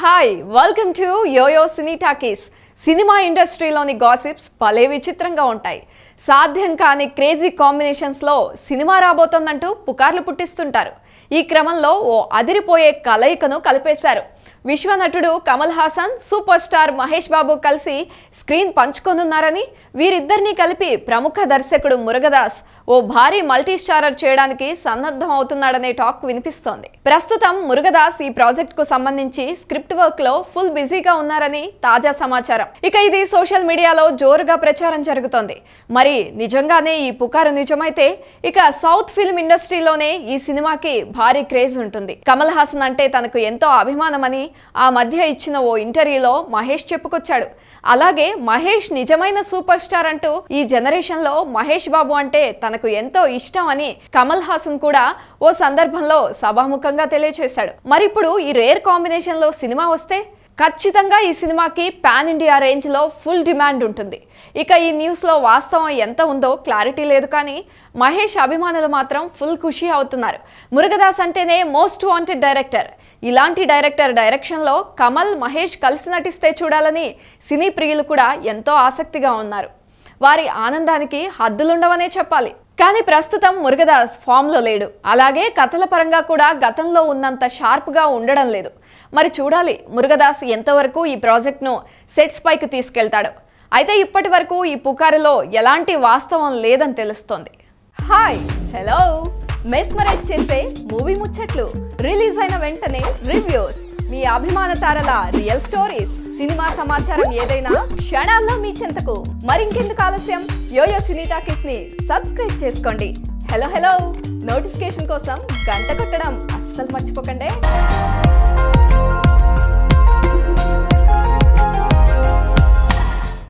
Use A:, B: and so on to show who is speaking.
A: hi welcome to yoyo cine talkies సినిమా ఇండస్ట్రీలోని gossips భలే విచిత్రంగా ఉంటాయి సాధ్యం కాని క్రేజీ కాంబినేషన్స్లో సినిమా రాబోతోందంటూ పుకార్లు పుట్టిస్తుంటారు ఈ క్రమంలో ఓ అదిరిపోయే కలయికను కలిపేశారు విశ్వనటుడు కమల్ హాసన్ సూపర్ స్టార్ మహేష్ బాబు కలిసి స్క్రీన్ పంచుకొనున్నారని వీరిద్దరినీ కలిపి ప్రముఖ దర్శకుడు మురుగదాస్ ఓ భారీ మల్టీ స్టారర్ చేయడానికి సన్నద్ధం అవుతున్నాడనే టాక్ వినిపిస్తోంది ప్రస్తుతం మురుగదాస్ ఈ ప్రాజెక్ట్ కు సంబంధించి స్క్రిప్ట్ వర్క్ లో ఫుల్ బిజీగా ఉన్నారని తాజా సమాచారం ఇక ఇది సోషల్ మీడియాలో జోరుగా ప్రచారం జరుగుతోంది మరి నిజంగానే ఈ పుకారు నిజమైతే ఇక సౌత్ ఫిల్మ్ ఇండస్ట్రీలోనే ఈ సినిమాకి భారీ క్రేజ్ ఉంటుంది కమల్ హాసన్ అంటే తనకు ఎంతో అభిమానమని ఆ మధ్య ఇచ్చిన ఓ ఇంటర్వ్యూలో మహేష్ చెప్పుకొచ్చాడు అలాగే మహేష్ నిజమైన సూపర్ స్టార్ అంటూ ఈ జనరేషన్ లో మహేష్ బాబు అంటే తనకు ఎంతో ఇష్టం అని కమల్ హాసన్ కూడా ఓ సందర్భంలో సభాముఖంగా తెలియచేశాడు మరి ఇప్పుడు ఈ రేర్ కాంబినేషన్ లో సినిమా వస్తే ఖచ్చితంగా ఈ సినిమాకి పాన్ ఇండియా రేంజ్ లో ఫుల్ డిమాండ్ ఉంటుంది ఇక ఈ న్యూస్ లో వాస్తవం ఎంత ఉందో క్లారిటీ లేదు కానీ మహేష్ అభిమానులు మాత్రం ఫుల్ ఖుషి అవుతున్నారు మురుగదాస్ అంటేనే మోస్ట్ వాంటెడ్ డైరెక్టర్ ఇలాంటి డైరెక్టర్ డైరెక్షన్లో కమల్ మహేష్ కలిసి నటిస్తే చూడాలని సినీ ప్రియులు కూడా ఎంతో ఆసక్తిగా ఉన్నారు వారి ఆనందానికి హద్దులుండవనే చెప్పాలి కానీ ప్రస్తుతం మురుగదాస్ ఫామ్లో లేడు అలాగే కథల పరంగా కూడా గతంలో ఉన్నంత షార్ప్గా ఉండడం లేదు మరి చూడాలి మురుగదాస్ ఎంతవరకు ఈ ప్రాజెక్ట్ను సెట్స్ పైకి తీసుకెళ్తాడు అయితే ఇప్పటి వరకు ఈ పుకారులో ఎలాంటి వాస్తవం లేదని తెలుస్తోంది హాయ్ హలో మెస్మరైజ్ చేసే మూవీ ముచ్చట్లు రిలీజ్ అయిన వెంటనే రివ్యూస్ మీ అభిమాన తారల రియల్ స్టోరీస్ సినిమా సమాచారం ఏదైనా క్షణాల్లో మీ చెంతకు మరింకెందుకు ఆలస్యం యోయో సినీ టాకీస్ ని సబ్స్క్రైబ్ చేసుకోండి హలో హలో నోటిఫికేషన్ కోసం గంట కొట్టడం అస్సలు మర్చిపోకండి